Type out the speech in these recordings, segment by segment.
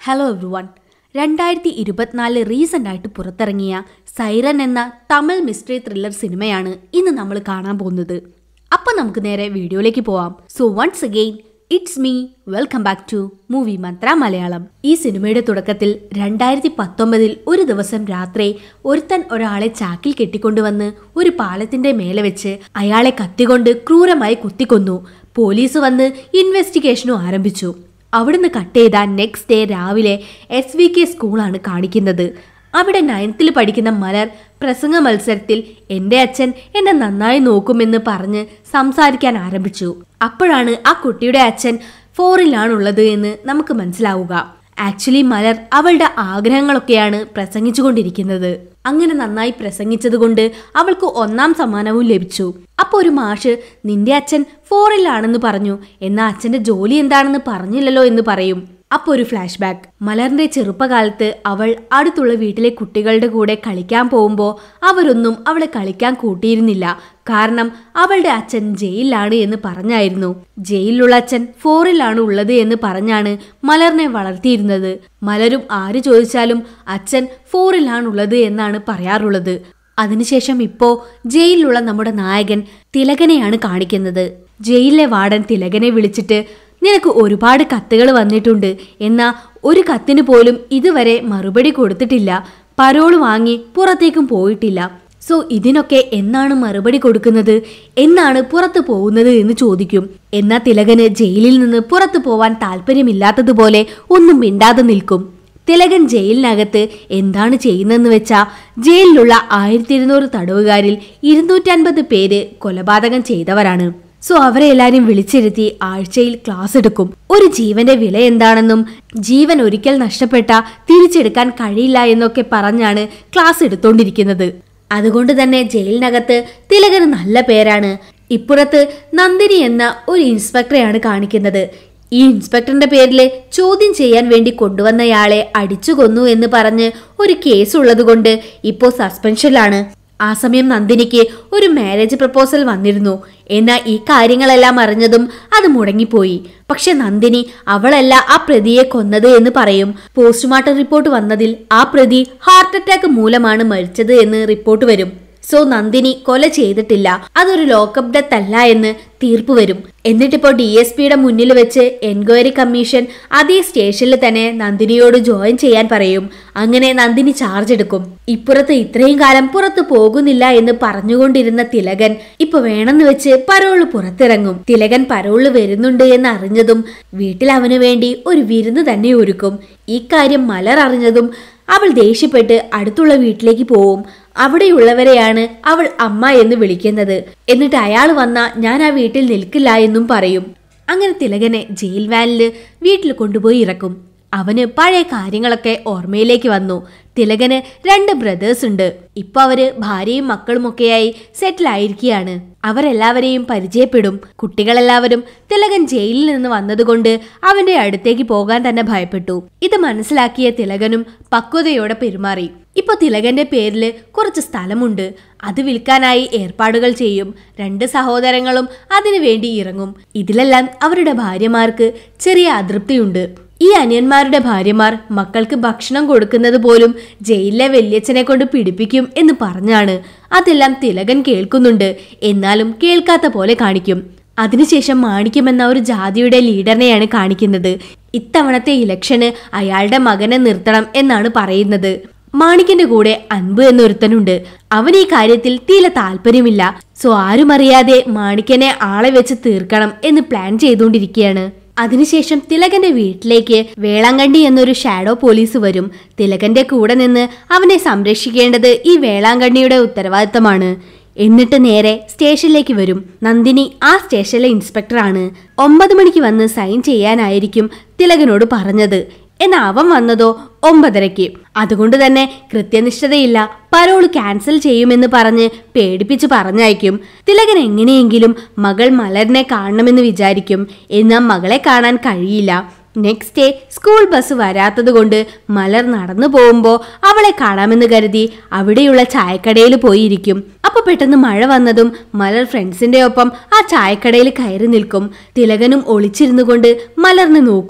hello every one രണ്ടായിരത്തി ഇരുപത്തിനാല് recent ആയിട്ട് പുറത്തിറങ്ങിയ സൈറൻ എന്ന തമിഴ് മിസ്റ്ററി ത്രില്ലർ സിനിമയാണ് ഇന്ന് നമ്മൾ കാണാൻ പോകുന്നത് അപ്പം നമുക്ക് നേരെ വീഡിയോയിലേക്ക് പോവാം so once again it's me welcome back to movie Mantra Malayalam ഈ സിനിമയുടെ തുടക്കത്തിൽ രണ്ടായിരത്തി പത്തൊമ്പതിൽ ഒരു ദിവസം രാത്രി ഒരുത്തൻ ഒരാളെ ചാക്കിൽ കെട്ടിക്കൊണ്ടുവന്ന് ഒരു പാലത്തിന്റെ മേലെ വെച്ച് അയാളെ കത്തികൊണ്ട് ക്രൂരമായി കുത്തിക്കൊന്നു പോലീസ് വന്ന് ഇൻവെസ്റ്റിഗേഷനും ആരംഭിച്ചു അവിടുന്ന് കട്ട് ചെയ്ത നെക്സ്റ്റ് ഡേ രാവിലെ എസ് വി കെ സ്കൂളാണ് കാണിക്കുന്നത് അവിടെ നയൻത്തിൽ പഠിക്കുന്ന മലർ പ്രസംഗ മത്സരത്തിൽ എൻ്റെ അച്ഛൻ എന്നെ നന്നായി നോക്കുമെന്ന് പറഞ്ഞ് സംസാരിക്കാൻ ആരംഭിച്ചു അപ്പോഴാണ് ആ കുട്ടിയുടെ അച്ഛൻ ഫോറിലാണുള്ളത് എന്ന് നമുക്ക് മനസ്സിലാവുക ആക്ച്വലി മലർ അവളുടെ ആഗ്രഹങ്ങളൊക്കെയാണ് പ്രസംഗിച്ചുകൊണ്ടിരിക്കുന്നത് അങ്ങനെ നന്നായി പ്രസംഗിച്ചതുകൊണ്ട് അവൾക്ക് ഒന്നാം സമ്മാനവും ലഭിച്ചു അപ്പൊ ഒരു മാഷ് നിന്റെ അച്ഛൻ ഫോറിലാണെന്ന് പറഞ്ഞു എന്നാ അച്ഛന്റെ ജോലി എന്താണെന്ന് പറഞ്ഞില്ലല്ലോ എന്ന് പറയും അപ്പൊ ഒരു ഫ്ലാഷ് ബാക്ക് മലറിന്റെ ചെറുപ്പകാലത്ത് അവൾ അടുത്തുള്ള വീട്ടിലെ കുട്ടികളുടെ കൂടെ കളിക്കാൻ പോകുമ്പോൾ അവരൊന്നും അവളെ കളിക്കാൻ കൂട്ടിയിരുന്നില്ല കാരണം അവളുടെ അച്ഛൻ ജയിലിലാണ് എന്ന് പറഞ്ഞായിരുന്നു ജയിലിലുള്ള അച്ഛൻ ഫോറിലാണ് ഉള്ളത് എന്ന് പറഞ്ഞാണ് മലറിനെ വളർത്തിയിരുന്നത് മലരും ആര് ചോദിച്ചാലും അച്ഛൻ ഫോറിലാണുള്ളത് എന്നാണ് പറയാറുള്ളത് അതിനുശേഷം ഇപ്പോ ജയിലിലുള്ള നമ്മുടെ നായകൻ തിലകനെയാണ് കാണിക്കുന്നത് ജയിലിലെ വാർഡൻ തിലകനെ വിളിച്ചിട്ട് നിനക്ക് ഒരുപാട് കത്തുകൾ വന്നിട്ടുണ്ട് എന്നാ ഒരു കത്തിന് പോലും ഇതുവരെ മറുപടി കൊടുത്തിട്ടില്ല പരോള് വാങ്ങി പുറത്തേക്കും പോയിട്ടില്ല സോ ഇതിനൊക്കെ എന്നാണ് മറുപടി കൊടുക്കുന്നത് എന്നാണ് പുറത്തു പോകുന്നത് എന്ന് ചോദിക്കും എന്നാ തിലകന് ജയിലിൽ നിന്ന് പുറത്തു പോവാൻ താല്പര്യമില്ലാത്തതുപോലെ ഒന്നും മിണ്ടാതെ നിൽക്കും തിലകൻ ജയിലിനകത്ത് എന്താണ് ചെയ്യുന്നതെന്ന് വെച്ചാ ജയിലിലുള്ള ആയിരത്തി ഇരുന്നൂറ് തടവുകാരിൽ ഇരുന്നൂറ്റൻപത് പേര് കൊലപാതകം ചെയ്തവരാണ് സോ അവരെ എല്ലാരും വിളിച്ചിരുത്തി ആഴ്ചയിൽ ക്ലാസ് എടുക്കും ഒരു ജീവന്റെ വില എന്താണെന്നും ജീവൻ ഒരിക്കൽ നഷ്ടപ്പെട്ട തിരിച്ചെടുക്കാൻ കഴിയില്ല എന്നൊക്കെ പറഞ്ഞാണ് ക്ലാസ് എടുത്തോണ്ടിരിക്കുന്നത് അതുകൊണ്ട് തന്നെ ജയിലിനകത്ത് തിലകന് നല്ല പേരാണ് ഇപ്പുറത്ത് നന്ദിനി എന്ന ഒരു ഇൻസ്പെക്ടറെയാണ് കാണിക്കുന്നത് ഈ ഇൻസ്പെക്ടറിന്റെ പേരിൽ ചോദ്യം ചെയ്യാൻ വേണ്ടി കൊണ്ടുവന്നയാളെ അടിച്ചു കൊന്നു എന്ന് പറഞ്ഞ് ഒരു കേസ് ഉള്ളതുകൊണ്ട് ഇപ്പോൾ സസ്പെൻഷനിലാണ് ആ സമയം നന്ദിനിക്ക് ഒരു മാരേജ് പ്രപ്പോസൽ വന്നിരുന്നു എന്നാൽ ഈ കാര്യങ്ങളെല്ലാം അറിഞ്ഞതും അത് മുടങ്ങിപ്പോയി പക്ഷെ നന്ദിനി അവളല്ല ആ പ്രതിയെ കൊന്നത് എന്ന് പറയും പോസ്റ്റ്മോർട്ടം റിപ്പോർട്ട് വന്നതിൽ ആ പ്രതി ഹാർട്ട് അറ്റാക്ക് മൂലമാണ് മരിച്ചത് എന്ന് റിപ്പോർട്ട് വരും സോ നന്ദിനി കൊല ചെയ്തിട്ടില്ല അതൊരു ലോക്കപ്പ് ഡെത്ത് അല്ല എന്ന് തീർപ്പ് വരും എന്നിട്ടിപ്പോ ഡി എസ് പിയുടെ മുന്നിൽ വെച്ച് എൻക്വയറി കമ്മീഷൻ അതേ സ്റ്റേഷനിൽ തന്നെ നന്ദിനിയോട് ജോയിൻ ചെയ്യാൻ പറയും അങ്ങനെ നന്ദിനി ചാർജ് എടുക്കും ഇപ്പുറത്ത് ഇത്രയും കാലം പുറത്തു പോകുന്നില്ല എന്ന് പറഞ്ഞുകൊണ്ടിരുന്ന തിലകൻ ഇപ്പൊ വേണമെന്ന് വെച്ച് പരോള് പുറത്തിറങ്ങും തിലകൻ പരോള് വരുന്നുണ്ട് എന്ന് അറിഞ്ഞതും വീട്ടിൽ അവന് വേണ്ടി ഒരു വിരുന്ന് തന്നെ ഒരുക്കും ഈ കാര്യം മലർ അറിഞ്ഞതും അവൾ ദേഷ്യപ്പെട്ട് അടുത്തുള്ള വീട്ടിലേക്ക് പോവും അവിടെയുള്ളവരെയാണ് അവൾ അമ്മ എന്ന് വിളിക്കുന്നത് എന്നിട്ട് അയാൾ വന്ന ഞാൻ ആ വീട്ടിൽ നിൽക്കില്ല എന്നും പറയും അങ്ങനെ തിലകനെ ജയിൽ വാനില് വീട്ടിൽ കൊണ്ടുപോയി ഇറക്കും അവന് പഴയ കാര്യങ്ങളൊക്കെ ഓർമ്മയിലേക്ക് വന്നു തിലകന് രണ്ട് ബ്രദേഴ്സ് ഉണ്ട് ഇപ്പൊ അവര് ഭാര്യയും മക്കളുമൊക്കെയായി സെറ്റിൽ ആയിരിക്കുകയാണ് അവരെല്ലാവരെയും പരിചയപ്പെടും കുട്ടികളെല്ലാവരും തിലകൻ ജയിലിൽ നിന്ന് വന്നതുകൊണ്ട് അവന്റെ അടുത്തേക്ക് പോകാൻ തന്നെ ഭയപ്പെട്ടു ഇത് മനസ്സിലാക്കിയ തിലകനും പക്വതയോടെ പെരുമാറി ഇപ്പൊ തിലകന്റെ പേരില് കുറച്ച് സ്ഥലമുണ്ട് അത് വിൽക്കാനായി ഏർപ്പാടുകൾ ചെയ്യും രണ്ട് സഹോദരങ്ങളും അതിനു വേണ്ടി ഇറങ്ങും ഇതിലെല്ലാം അവരുടെ ഭാര്യമാർക്ക് ചെറിയ അതൃപ്തിയുണ്ട് ഈ അനിയന്മാരുടെ ഭാര്യമാർ മക്കൾക്ക് ഭക്ഷണം കൊടുക്കുന്നത് പോലും ജയിലിലെ വല്യച്ഛനെ കൊണ്ട് പിടിപ്പിക്കും എന്ന് പറഞ്ഞാണ് അതെല്ലാം തിലകൻ കേൾക്കുന്നുണ്ട് എന്നാലും കേൾക്കാത്ത പോലെ കാണിക്കും അതിനുശേഷം മാണിക്യം എന്ന ഒരു ജാതിയുടെ ലീഡറിനെയാണ് കാണിക്കുന്നത് ഇത്തവണത്തെ ഇലക്ഷന് അയാളുടെ മകനെ നിർത്തണം എന്നാണ് പറയുന്നത് മാണിക്കന്റെ കൂടെ അൻപ് എന്നൊരുത്തനുണ്ട് അവൻ ഈ കാര്യത്തിൽ തീരെ താല്പര്യമില്ല സോ ആരും അറിയാതെ മാണിക്കനെ ആളെ വെച്ച് തീർക്കണം എന്ന് പ്ലാൻ ചെയ്തുകൊണ്ടിരിക്കുകയാണ് അതിനുശേഷം തിലകന്റെ വീട്ടിലേക്ക് വേളാങ്കണ്ണി എന്നൊരു ഷാഡോ പോലീസ് വരും തിലകന്റെ കൂടെ നിന്ന് അവനെ സംരക്ഷിക്കേണ്ടത് ഈ വേളാങ്കണ്ണിയുടെ ഉത്തരവാദിത്തമാണ് എന്നിട്ട് നേരെ സ്റ്റേഷനിലേക്ക് വരും നന്ദിനി ആ സ്റ്റേഷനിലെ ഇൻസ്പെക്ടറാണ് ഒമ്പത് മണിക്ക് വന്ന് സൈൻ ചെയ്യാനായിരിക്കും തിലകനോട് പറഞ്ഞത് എന്നാൽ അവൻ വന്നതോ ഒമ്പതരയ്ക്ക് അതുകൊണ്ട് തന്നെ കൃത്യനിഷ്ഠതയില്ല പരോൾ ക്യാൻസൽ ചെയ്യുമെന്ന് പറഞ്ഞ് പേടിപ്പിച്ച് പറഞ്ഞയക്കും തിലകൻ എങ്ങനെയെങ്കിലും മകൾ മലരിനെ കാണണമെന്ന് വിചാരിക്കും എന്നാൽ മകളെ കാണാൻ കഴിയില്ല നെക്സ്റ്റ് ഡേ സ്കൂൾ ബസ് വരാത്തത് കൊണ്ട് മലർ നടന്നു പോകുമ്പോൾ അവളെ കാണാമെന്ന് കരുതി അവിടെയുള്ള ചായക്കടയിൽ പോയിരിക്കും അപ്പൊ പെട്ടെന്ന് മഴ വന്നതും മലർ ഫ്രണ്ട്സിന്റെ ഒപ്പം ആ ചായക്കടയിൽ കയറി നിൽക്കും തിലകനും ഒളിച്ചിരുന്നു കൊണ്ട് മലർന്ന് നോക്കും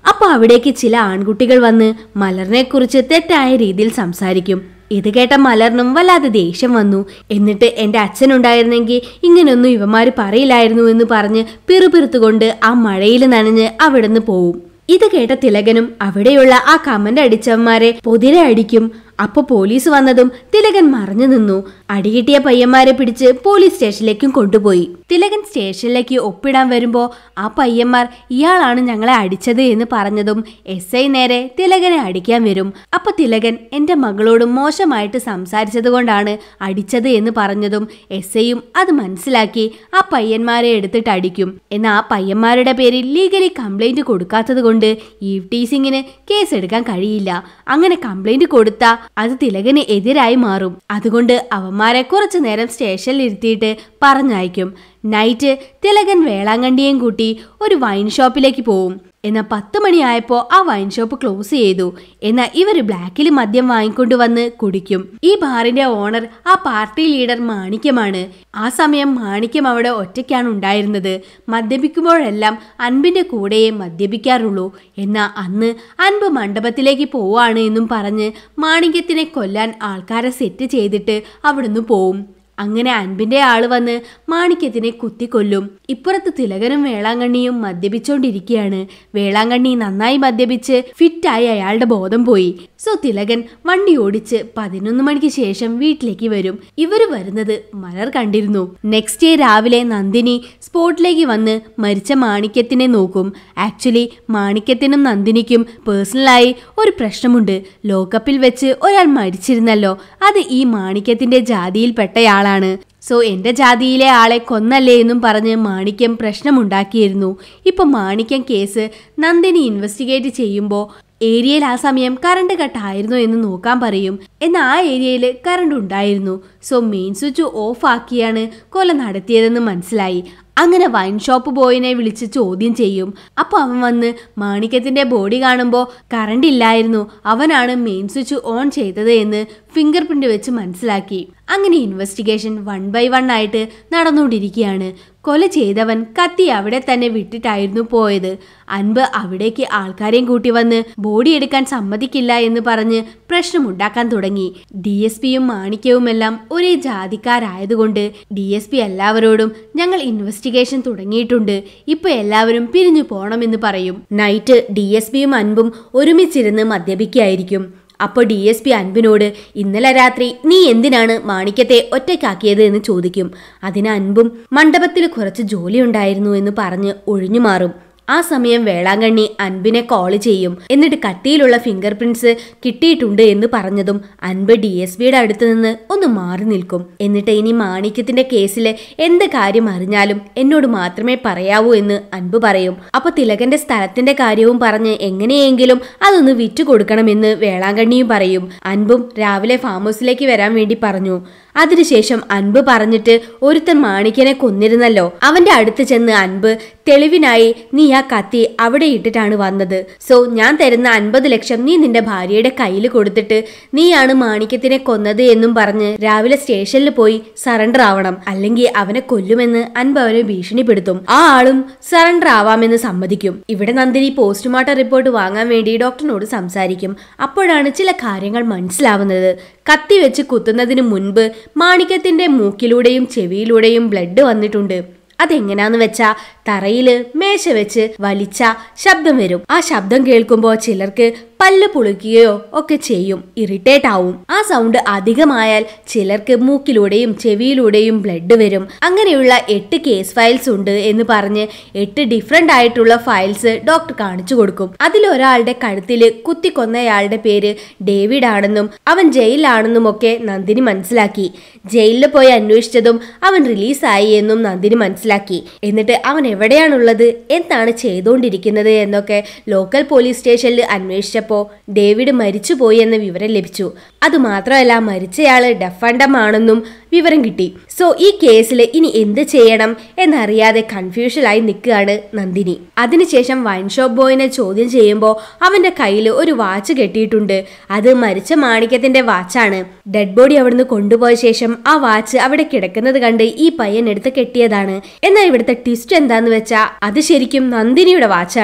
അപ്പൊ അവിടേക്ക് ചില ആൺകുട്ടികൾ വന്ന് മലറിനെ കുറിച്ച് തെറ്റായ രീതിയിൽ സംസാരിക്കും ഇത് കേട്ട മലറിനും വല്ലാതെ ദേഷ്യം വന്നു എന്നിട്ട് എന്റെ അച്ഛനുണ്ടായിരുന്നെങ്കിൽ ഇങ്ങനൊന്നും ഇവന്മാര് പറയില്ലായിരുന്നു എന്ന് പറഞ്ഞ് പിറുപിറുത്തുകൊണ്ട് ആ മഴയിൽ നനഞ്ഞ് അവിടുന്ന് പോവും ഇത് കേട്ട തിലകനും അവിടെയുള്ള ആ കമന്റ് അടിച്ചവന്മാരെ പൊതിരെ അടിക്കും അപ്പൊ പോലീസ് വന്നതും തിലകൻ മറഞ്ഞു നിന്നു അടികിട്ടിയ പയ്യന്മാരെ പിടിച്ച് പോലീസ് സ്റ്റേഷനിലേക്കും കൊണ്ടുപോയി തിലകൻ സ്റ്റേഷനിലേക്ക് ഒപ്പിടാൻ വരുമ്പോ ആ പയ്യന്മാർ ഇയാളാണ് ഞങ്ങളെ അടിച്ചത് എന്ന് പറഞ്ഞതും എസ് ഐ നേരെ തിലകനെ അടിക്കാൻ വരും അപ്പൊ തിലകൻ എന്റെ മകളോട് മോശമായിട്ട് സംസാരിച്ചത് കൊണ്ടാണ് അടിച്ചത് എന്ന് പറഞ്ഞതും എസ് ഐയും അത് മനസ്സിലാക്കി ആ പയ്യന്മാരെ എടുത്തിട്ട് അടിക്കും എന്നാൽ ആ പയ്യന്മാരുടെ പേരിൽ ലീഗലി കംപ്ലൈന്റ് കൊടുക്കാത്തത് കൊണ്ട് ഈവ് ടീസിങ്ങിന് കേസ് എടുക്കാൻ കഴിയില്ല അങ്ങനെ കംപ്ലൈന്റ് കൊടുത്താ അത് തിലകന് എതിരായി മാറും അതുകൊണ്ട് അവന്മാരെ കുറച്ചു നേരം സ്റ്റേഷനിൽ ഇരുത്തിയിട്ട് പറഞ്ഞയക്കും നൈറ്റ് തിലകൻ വേളാങ്കണ്ണിയെയും കൂട്ടി ഒരു വൈൻ ഷോപ്പിലേക്ക് പോവും എന്നാൽ പത്ത് മണിയായപ്പോൾ ആ വൈൻ ഷോപ്പ് ക്ലോസ് ചെയ്തു എന്നാൽ ഇവർ ബ്ലാക്കിൽ മദ്യം വാങ്ങിക്കൊണ്ട് വന്ന് കുടിക്കും ഈ ബാറിന്റെ ഓണർ ആ പാർട്ടി ലീഡർ മാണിക്യമാണ് ആ സമയം മാണിക്യം അവിടെ ഒറ്റയ്ക്കാണ് ഉണ്ടായിരുന്നത് മദ്യപിക്കുമ്പോഴെല്ലാം അൻപിന്റെ കൂടെയേ മദ്യപിക്കാറുള്ളൂ എന്നാൽ അന്ന് അൻപ് മണ്ഡപത്തിലേക്ക് പോവാണ് എന്നും പറഞ്ഞ് മാണിക്യത്തിനെ കൊല്ലാൻ ആൾക്കാരെ സെറ്റ് ചെയ്തിട്ട് അവിടുന്ന് പോവും അങ്ങനെ അൻപിന്റെ ആള് വന്ന് മാണിക്യത്തിനെ കുത്തിക്കൊല്ലും ഇപ്പുറത്ത് തിലകനും വേളാങ്കണ്ണിയും മദ്യപിച്ചോണ്ടിരിക്കുകയാണ് വേളാങ്കണ്ണി നന്നായി മദ്യപിച്ച് ഫിറ്റായി അയാളുടെ ബോധം പോയി സോ തിലകൻ വണ്ടി ഓടിച്ച് പതിനൊന്ന് മണിക്ക് ശേഷം വീട്ടിലേക്ക് വരും ഇവര് വരുന്നത് മലർ കണ്ടിരുന്നു നെക്സ്റ്റ് ഡേ രാവിലെ നന്ദിനി സ്പോട്ടിലേക്ക് വന്ന് മരിച്ച മാണിക്യത്തിനെ നോക്കും ആക്ച്വലി മാണിക്യത്തിനും നന്ദിനിക്കും പേഴ്സണലായി ഒരു പ്രശ്നമുണ്ട് ലോക്കപ്പിൽ വെച്ച് ഒരാൾ മരിച്ചിരുന്നല്ലോ അത് ഈ മാണിക്യത്തിന്റെ ജാതിയിൽപ്പെട്ടയാളാണ് സോ എന്റെ ജാതിയിലെ ആളെ കൊന്നല്ലേ എന്നും പറഞ്ഞ് മാണിക്യം പ്രശ്നമുണ്ടാക്കിയിരുന്നു ഇപ്പൊ മാണിക്യം കേസ് നന്ദിനി ഇൻവെസ്റ്റിഗേറ്റ് ചെയ്യുമ്പോൾ ഏരിയയിൽ ആ സമയം കറണ്ട് കട്ടായിരുന്നോ എന്ന് നോക്കാൻ പറയും എന്നാൽ ആ ഏരിയയിൽ കറണ്ട് ഉണ്ടായിരുന്നു സോ മെയിൻ സ്വിച്ച് ഓഫ് ആക്കിയാണ് കൊല നടത്തിയതെന്ന് മനസ്സിലായി അങ്ങനെ വൈൻ ഷോപ്പ് ബോയിനെ വിളിച്ച് ചോദ്യം ചെയ്യും അപ്പോൾ അവൻ വന്ന് മാണിക്യത്തിന്റെ ബോഡി കാണുമ്പോൾ കറണ്ട് ഇല്ലായിരുന്നു അവനാണ് മെയിൻ സ്വിച്ച് ഓൺ ചെയ്തത് എന്ന് ഫിംഗർ പ്രിന്റ് വെച്ച് മനസ്സിലാക്കി അങ്ങനെ ഇൻവെസ്റ്റിഗേഷൻ വൺ ബൈ വൺ ആയിട്ട് നടന്നുകൊണ്ടിരിക്കുകയാണ് കൊല ചെയ്തവൻ കത്തി അവിടെ തന്നെ വിട്ടിട്ടായിരുന്നു പോയത് അൻപ് അവിടേക്ക് ആൾക്കാരെയും കൂട്ടി വന്ന് ബോഡി എടുക്കാൻ സമ്മതിക്കില്ല എന്ന് പറഞ്ഞ് പ്രശ്നമുണ്ടാക്കാൻ തുടങ്ങി ഡി എസ് പിയും മാണിക്യവുമെല്ലാം ഒരേ ജാതിക്കാരായതുകൊണ്ട് ഡി എസ് പി എല്ലാവരോടും ഞങ്ങൾ ഇൻവെസ്റ്റിഗേഷൻ തുടങ്ങിയിട്ടുണ്ട് ഇപ്പൊ എല്ലാവരും പിരിഞ്ഞു പോണമെന്ന് പറയും നൈറ്റ് ഡി എസ് പിയും അൻപും ഒരുമിച്ചിരുന്ന് മദ്യപിക്കായിരിക്കും അപ്പോൾ ഡി എസ് പി അൻപിനോട് ഇന്നലെ രാത്രി നീ എന്തിനാണ് മാണിക്യത്തെ ഒറ്റയ്ക്കാക്കിയത് എന്ന് ചോദിക്കും അതിന് അൻപും മണ്ഡപത്തിൽ കുറച്ച് ജോലിയുണ്ടായിരുന്നു എന്ന് പറഞ്ഞ് ഒഴിഞ്ഞു മാറും ആ സമയം വേളാങ്കണ്ണി അൻപിനെ കോൾ ചെയ്യും എന്നിട്ട് കട്ടിയിലുള്ള ഫിംഗർ പ്രിന്റ്സ് കിട്ടിയിട്ടുണ്ട് എന്ന് പറഞ്ഞതും അൻപ് ഡി എസ് ബിയുടെ അടുത്ത് നിന്ന് ഒന്ന് മാറി നിൽക്കും എന്നിട്ട് ഇനി മാണിക്യത്തിന്റെ കേസിൽ എന്ത് കാര്യം അറിഞ്ഞാലും എന്നോട് മാത്രമേ പറയാവൂ എന്ന് അൻപ് പറയും അപ്പൊ തിലകന്റെ സ്ഥലത്തിന്റെ കാര്യവും പറഞ്ഞ് എങ്ങനെയെങ്കിലും അതൊന്ന് വിറ്റു കൊടുക്കണമെന്ന് വേളാങ്കണ്ണിയും പറയും അൻപും രാവിലെ ഫാം ഹൗസിലേക്ക് വരാൻ വേണ്ടി പറഞ്ഞു അതിനുശേഷം അൻപ് പറഞ്ഞിട്ട് ഒരുത്തൻ മാണിക്യനെ കൊന്നിരുന്നല്ലോ അവന്റെ അടുത്ത് ചെന്ന് അൻപ് തെളിവിനായി നീ ആ കത്തി അവിടെ ഇട്ടിട്ടാണ് വന്നത് സോ ഞാൻ തരുന്ന അൻപത് ലക്ഷം നീ നിന്റെ ഭാര്യയുടെ കയ്യിൽ കൊടുത്തിട്ട് നീയാണ് മാണിക്യത്തിനെ കൊന്നത് എന്നും പറഞ്ഞ് രാവിലെ സ്റ്റേഷനിൽ പോയി സറണ്ടർ ആവണം അല്ലെങ്കിൽ അവനെ കൊല്ലുമെന്ന് അൻപ് അവനെ ഭീഷണിപ്പെടുത്തും ആ ആളും സറണ്ടർ ആവാമെന്ന് സമ്മതിക്കും ഇവിടെ നന്ദിനി പോസ്റ്റ്മോർട്ടം റിപ്പോർട്ട് വാങ്ങാൻ വേണ്ടി ഡോക്ടറിനോട് സംസാരിക്കും അപ്പോഴാണ് ചില കാര്യങ്ങൾ മനസ്സിലാവുന്നത് കത്തി വെച്ച് കുത്തുന്നതിന് മുൻപ് മാണിക്യത്തിന്റെ മൂക്കിലൂടെയും ചെവിയിലൂടെയും ബ്ലഡ് വന്നിട്ടുണ്ട് അതെങ്ങനാന്ന് വെച്ചാ തറയില് മേശ വെച്ച് വലിച്ച ശബ്ദം വരും ആ ശബ്ദം കേൾക്കുമ്പോൾ ചിലർക്ക് പല്ല് പുളിക്കുകയോ ഒക്കെ ചെയ്യും ഇറിറ്റേറ്റ് ആവും ആ സൗണ്ട് അധികമായാൽ ചിലർക്ക് മൂക്കിലൂടെയും ചെവിയിലൂടെയും ബ്ലഡ് വരും അങ്ങനെയുള്ള എട്ട് കേസ് ഫയൽസ് ഉണ്ട് എന്ന് പറഞ്ഞ് എട്ട് ഡിഫറെന്റ് ആയിട്ടുള്ള ഫയൽസ് ഡോക്ടർ കാണിച്ചു കൊടുക്കും അതിലൊരാളുടെ കഴുത്തില് കുത്തിക്കൊന്നയാളുടെ പേര് ഡേവിഡ് ആണെന്നും അവൻ ജയിലിലാണെന്നും ഒക്കെ നന്ദിനി മനസ്സിലാക്കി ജയിലിൽ പോയി അന്വേഷിച്ചതും അവൻ റിലീസായി എന്നും നന്ദിനി മനസ്സിലാക്കി എന്നിട്ട് അവൻ എവിടെയാണുള്ളത് എന്താണ് ചെയ്തുകൊണ്ടിരിക്കുന്നത് എന്നൊക്കെ ലോക്കൽ പോലീസ് സ്റ്റേഷനിൽ അന്വേഷിച്ചപ്പോൾ ഡേവിഡ് മരിച്ചുപോയി എന്ന വിവരം ലഭിച്ചു അതുമാത്രമല്ല മരിച്ചയാള് ഡഫണ്ടം ആണെന്നും വിവരം കിട്ടി സോ ഈ കേസിൽ ഇനി എന്ത് ചെയ്യണം എന്നറിയാതെ കൺഫ്യൂഷനായി നിൽക്കുകയാണ് നന്ദിനി അതിനുശേഷം വൈൻ ഷോപ്പ് ബോയിനെ ചോദ്യം ചെയ്യുമ്പോൾ അവന്റെ കയ്യിൽ ഒരു വാച്ച് കെട്ടിയിട്ടുണ്ട് അത് മരിച്ച മാണിക്യത്തിന്റെ വാച്ചാണ് ഡെഡ് ബോഡി അവിടുന്ന് കൊണ്ടുപോയ ശേഷം ആ വാച്ച് അവിടെ കിടക്കുന്നത് കണ്ട് ഈ പയ്യൻ എടുത്ത് കെട്ടിയതാണ് എന്നാൽ ഇവിടുത്തെ ട്വിസ്റ്റ് എന്താന്ന് വെച്ചാൽ അത് ശരിക്കും നന്ദിനിയുടെ വാച്ചാണ്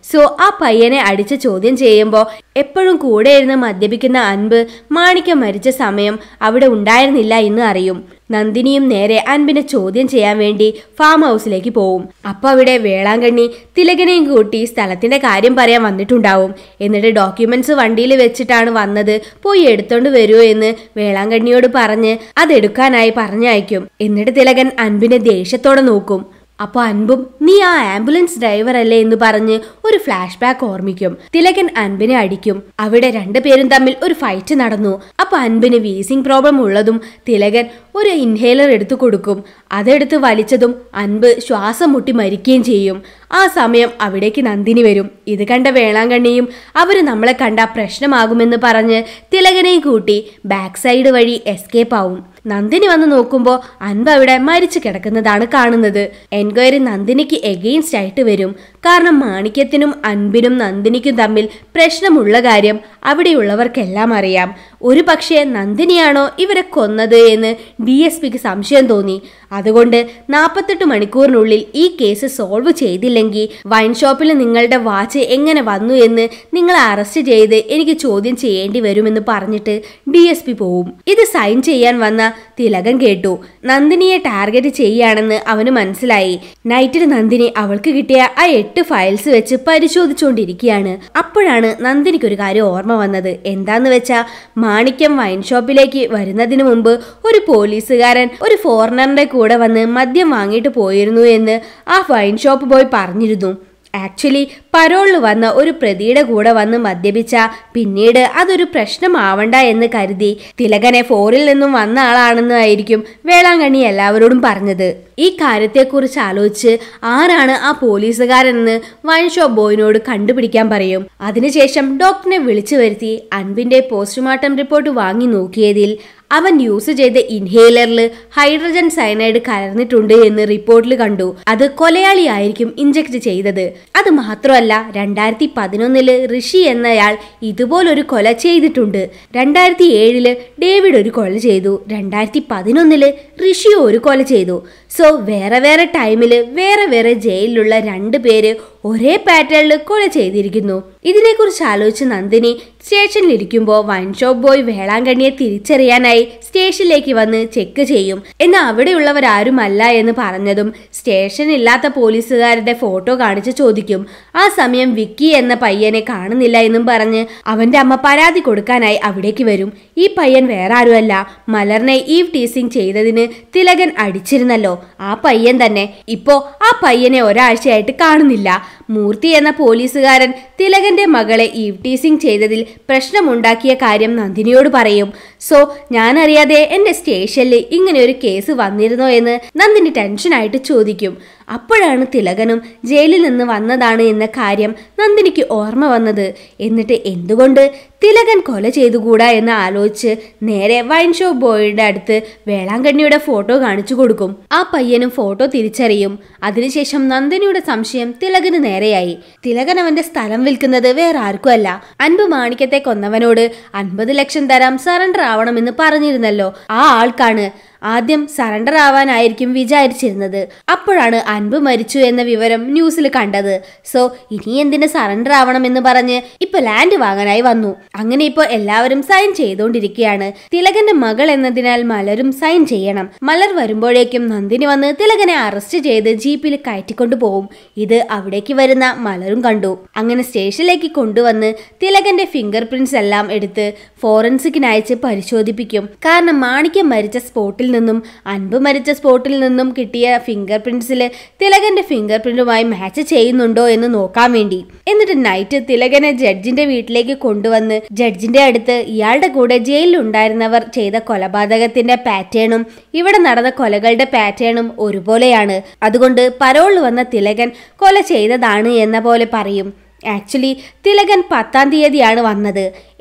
സോ ആ പയ്യനെ അടിച്ച് ചോദ്യം ചെയ്യുമ്പോൾ എപ്പോഴും കൂടെ ഇരുന്ന് മദ്യപിക്കുന്ന അൻപ് മാണിക്യം മരിച്ച സമയം അവിടെ ഉണ്ടായിരുന്നില്ല എന്ന് അറിയും നന്ദിനിയും നേരെ അൻപിനെ ചോദ്യം ചെയ്യാൻ വേണ്ടി ഫാം ഹൗസിലേക്ക് പോവും അപ്പൊ അവിടെ വേളാങ്കണ്ണി തിലകനെയും കൂട്ടി സ്ഥലത്തിന്റെ കാര്യം പറയാൻ വന്നിട്ടുണ്ടാവും എന്നിട്ട് ഡോക്യുമെന്റ്സ് വണ്ടിയിൽ വെച്ചിട്ടാണ് വന്നത് പോയി എടുത്തോണ്ട് വരുമോ എന്ന് വേളാങ്കണ്ണിയോട് പറഞ്ഞ് അതെടുക്കാനായി പറഞ്ഞയക്കും എന്നിട്ട് തിലകൻ അൻപിനെ ദേഷ്യത്തോടെ നോക്കും അപ്പൊ അൻപും നീ ആ ആംബുലൻസ് ഡ്രൈവർ അല്ലേ എന്ന് പറഞ്ഞ് ഒരു ഫ്ലാഷ് ബാക്ക് ഓർമ്മിക്കും തിലകൻ അൻപിനെ അടിക്കും അവിടെ രണ്ടുപേരും തമ്മിൽ ഒരു ഫൈറ്റ് നടന്നു അപ്പൊ അൻപിന് വീസിംഗ് പ്രോബ്ലം ഉള്ളതും തിലകൻ ഒരു ഇൻഹേലർ എടുത്തു കൊടുക്കും അതെടുത്ത് വലിച്ചതും അൻപ് ശ്വാസം മുട്ടി മരിക്കുകയും ചെയ്യും ആ സമയം അവിടേക്ക് നന്ദിനി വരും ഇത് കണ്ട വേളാങ്കണ്ണിയും അവര് നമ്മളെ കണ്ട പ്രശ്നമാകുമെന്ന് പറഞ്ഞ് തിലകനെയും കൂട്ടി ബാക്ക് സൈഡ് വഴി എസ്കേപ്പ് ആവും നന്ദിനി വന്ന് നോക്കുമ്പോൾ അൻപ് അവിടെ മരിച്ചു കിടക്കുന്നതാണ് കാണുന്നത് എൻക്വയറി നന്ദിനിക്ക് എഗെയിൻസ്റ്റ് ആയിട്ട് വരും കാരണം മാണിക്യത്തിനും അൻപിനും നന്ദിനിക്കും തമ്മിൽ പ്രശ്നമുള്ള കാര്യം അവിടെയുള്ളവർക്കെല്ലാം അറിയാം ഒരു പക്ഷേ നന്ദിനിയാണോ ഇവരെ കൊന്നത് എന്ന് ഡി എസ് പിക്ക് സംശയം തോന്നി അതുകൊണ്ട് നാൽപ്പത്തെട്ട് മണിക്കൂറിനുള്ളിൽ ഈ കേസ് സോൾവ് ചെയ്തില്ലെങ്കിൽ വൈൻ ഷോപ്പിൽ നിങ്ങളുടെ വാച്ച് എങ്ങനെ വന്നു എന്ന് നിങ്ങളെ അറസ്റ്റ് ചെയ്ത് എനിക്ക് ചോദ്യം ചെയ്യേണ്ടി വരുമെന്ന് പറഞ്ഞിട്ട് ഡി എസ് പി പോവും ഇത് സൈൻ ചെയ്യാൻ വന്ന തിലകൻ കേട്ടു നന്ദിനിയെ ടാർഗറ്റ് ചെയ്യുകയാണെന്ന് അവന് മനസ്സിലായി നൈറ്റിൽ നന്ദിനി അവൾക്ക് കിട്ടിയ ആ എട്ട് ഫയൽസ് വെച്ച് പരിശോധിച്ചുകൊണ്ടിരിക്കുകയാണ് അപ്പോഴാണ് നന്ദിനിക്ക് ഒരു കാര്യം ഓർമ്മ വന്നത് എന്താന്ന് വെച്ചാ മാണിക്യം വൈൻ ഷോപ്പിലേക്ക് വരുന്നതിന് മുമ്പ് ഒരു പോലീസുകാരൻ ഒരു ഫോറിനറിന്റെ കൂടെ വന്ന് മദ്യം വാങ്ങിയിട്ട് പോയിരുന്നു എന്ന് ആ വൈൻ ഷോപ്പ് ബോയ് പറഞ്ഞിരുന്നു ആക്ച്വലി പരോളിൽ വന്ന ഒരു പ്രതിയുടെ കൂടെ വന്ന് മദ്യപിച്ച പിന്നീട് അതൊരു പ്രശ്നമാവണ്ട എന്ന് കരുതി തിലകനെ ഫോറിൽ നിന്നും വന്ന ആളാണെന്നായിരിക്കും വേളാങ്കണ്ണി എല്ലാവരോടും പറഞ്ഞത് ഈ കാര്യത്തെക്കുറിച്ച് ആലോചിച്ച് ആരാണ് ആ പോലീസുകാരെന്ന് വൈൻ ഷോപ്പ് ബോയിനോട് കണ്ടുപിടിക്കാൻ പറയും അതിനുശേഷം ഡോക്ടറിനെ വിളിച്ചു വരുത്തി അൻപിന്റെ പോസ്റ്റ്മോർട്ടം റിപ്പോർട്ട് വാങ്ങി നോക്കിയതിൽ അവൻ യൂസ് ചെയ്ത ഇൻഹേലറിൽ ഹൈഡ്രജൻ സയനൈഡ് കലർന്നിട്ടുണ്ട് എന്ന് റിപ്പോർട്ടിൽ കണ്ടു അത് കൊലയാളിയായിരിക്കും ഇഞ്ചക്ട് ചെയ്തത് അത് മാത്രമല്ല രണ്ടായിരത്തി പതിനൊന്നില് ഋഷി എന്നയാൾ ഇതുപോലൊരു കൊല ചെയ്തിട്ടുണ്ട് രണ്ടായിരത്തി ഏഴില് ഡേവിഡ് ഒരു കൊല ചെയ്തു രണ്ടായിരത്തി പതിനൊന്നില് ഋഷി ഒരു കൊല ചെയ്തു സോ വേറെ വേറെ ടൈമില് വേറെ വേറെ ജയിലിലുള്ള രണ്ട് പേര് ഒരേ പാറ്റേണിൽ കൊല ചെയ്തിരിക്കുന്നു ഇതിനെക്കുറിച്ച് ആലോചിച്ച് നന്ദിനി സ്റ്റേഷനിലിരിക്കുമ്പോൾ വൈൻ ഷോപ്പ് ബോയ് വേളാങ്കണ്ണിയെ തിരിച്ചറിയാനായി സ്റ്റേഷനിലേക്ക് വന്ന് ചെക്ക് ചെയ്യും എന്നാൽ അവിടെയുള്ളവരാരുമല്ല എന്ന് പറഞ്ഞതും സ്റ്റേഷനില്ലാത്ത പോലീസുകാരുടെ ഫോട്ടോ കാണിച്ച് ചോദിക്കും ആ സമയം വിക്കി എന്ന പയ്യനെ കാണുന്നില്ല എന്നും പറഞ്ഞ് അവന്റെ അമ്മ പരാതി കൊടുക്കാനായി അവിടേക്ക് വരും ഈ പയ്യൻ വേറെ ആരുമല്ല മലറിനെ ഈവ് ടീസിങ് ചെയ്തതിന് തിലകൻ അടിച്ചിരുന്നല്ലോ ആ പയ്യൻ തന്നെ ഇപ്പോ ആ പയ്യനെ ഒരാഴ്ചയായിട്ട് കാണുന്നില്ല മൂർത്തി എന്ന പോലീസുകാരൻ തിലകന്റെ മകളെ ഈവ് ടീസിങ് ചെയ്തതിൽ പ്രശ്നമുണ്ടാക്കിയ കാര്യം നന്ദിനിയോട് പറയും സോ ഞാനറിയാതെ എന്റെ സ്റ്റേഷനിൽ ഇങ്ങനെ ഒരു കേസ് വന്നിരുന്നോ എന്ന് നന്ദിനി ടെൻഷനായിട്ട് ചോദിക്കും അപ്പോഴാണ് തിലകനും ജയിലിൽ നിന്ന് വന്നതാണ് എന്ന കാര്യം നന്ദിനിക്ക് ഓർമ്മ വന്നത് എന്നിട്ട് എന്തുകൊണ്ട് തിലകൻ കൊല ചെയ്തുകൂടാ എന്ന് ആലോചിച്ച് നേരെ വൈൻ ഷോപ്പ് ബോയുടെ അടുത്ത് വേളാങ്കണ്ണിയുടെ ഫോട്ടോ കാണിച്ചു കൊടുക്കും ആ പയ്യനും ഫോട്ടോ തിരിച്ചറിയും അതിനുശേഷം നന്ദിനിയുടെ സംശയം തിലകന് നേരെയായി തിലകൻ അവന്റെ സ്ഥലം വിൽക്കുന്നത് വേറെ ആർക്കുമല്ല അൻപ് മാണിക്യത്തെ കൊന്നവനോട് അൻപത് ലക്ഷം തരാം സറണ്ടർ ആവണമെന്ന് പറഞ്ഞിരുന്നല്ലോ ആ ആൾക്കാണ് ആദ്യം സറണ്ടർ ആവാനായിരിക്കും വിചാരിച്ചിരുന്നത് അപ്പോഴാണ് അൻപ് മരിച്ചു എന്ന വിവരം ന്യൂസിൽ കണ്ടത് സോ ഇനി എന്തിന് സറണ്ടർ ആവണമെന്ന് പറഞ്ഞ് ഇപ്പൊ ലാൻഡ് വാങ്ങാനായി വന്നു അങ്ങനെ ഇപ്പോൾ എല്ലാവരും സൈൻ ചെയ്തുകൊണ്ടിരിക്കുകയാണ് തിലകന്റെ മകൾ എന്നതിനാൽ മലരും സൈൻ ചെയ്യണം മലർ വരുമ്പോഴേക്കും നന്ദിനി വന്ന് തിലകനെ അറസ്റ്റ് ചെയ്ത് ജീപ്പിൽ കയറ്റിക്കൊണ്ടു പോകും ഇത് അവിടേക്ക് വരുന്ന മലരും കണ്ടു അങ്ങനെ സ്റ്റേഷനിലേക്ക് കൊണ്ടുവന്ന് തിലകന്റെ ഫിംഗർ പ്രിന്റ്സ് എല്ലാം എടുത്ത് ഫോറൻസിക്കിന് അയച്ച് പരിശോധിപ്പിക്കും കാരണം മാണിക്യം മരിച്ച സ്പോട്ടിൽ നിന്നും അൻപ് മരിച്ച സ്പോട്ടിൽ നിന്നും കിട്ടിയ ഫിംഗർ പ്രിന്റ്സിൽ തിലകന്റെ ഫിംഗർ പ്രിന്റുമായി മാച്ച് ചെയ്യുന്നുണ്ടോ എന്ന് നോക്കാൻ വേണ്ടി എന്നിട്ട് നൈറ്റ് തിലകനെ ജഡ്ജിന്റെ വീട്ടിലേക്ക് കൊണ്ടുവന്ന് ജഡ്ജിന്റെ അടുത്ത് ഇയാളുടെ കൂടെ ജയിലിൽ ഉണ്ടായിരുന്നവർ ചെയ്ത കൊലപാതകത്തിന്റെ പാറ്റേണും ഇവിടെ നടന്ന കൊലകളുടെ പാറ്റേണും ഒരുപോലെയാണ് അതുകൊണ്ട് പരോളിൽ വന്ന തിലകൻ കൊല ചെയ്തതാണ് എന്ന പോലെ പറയും ആക്ച്വലി തിലകൻ പത്താം തീയതിയാണ് വന്നത്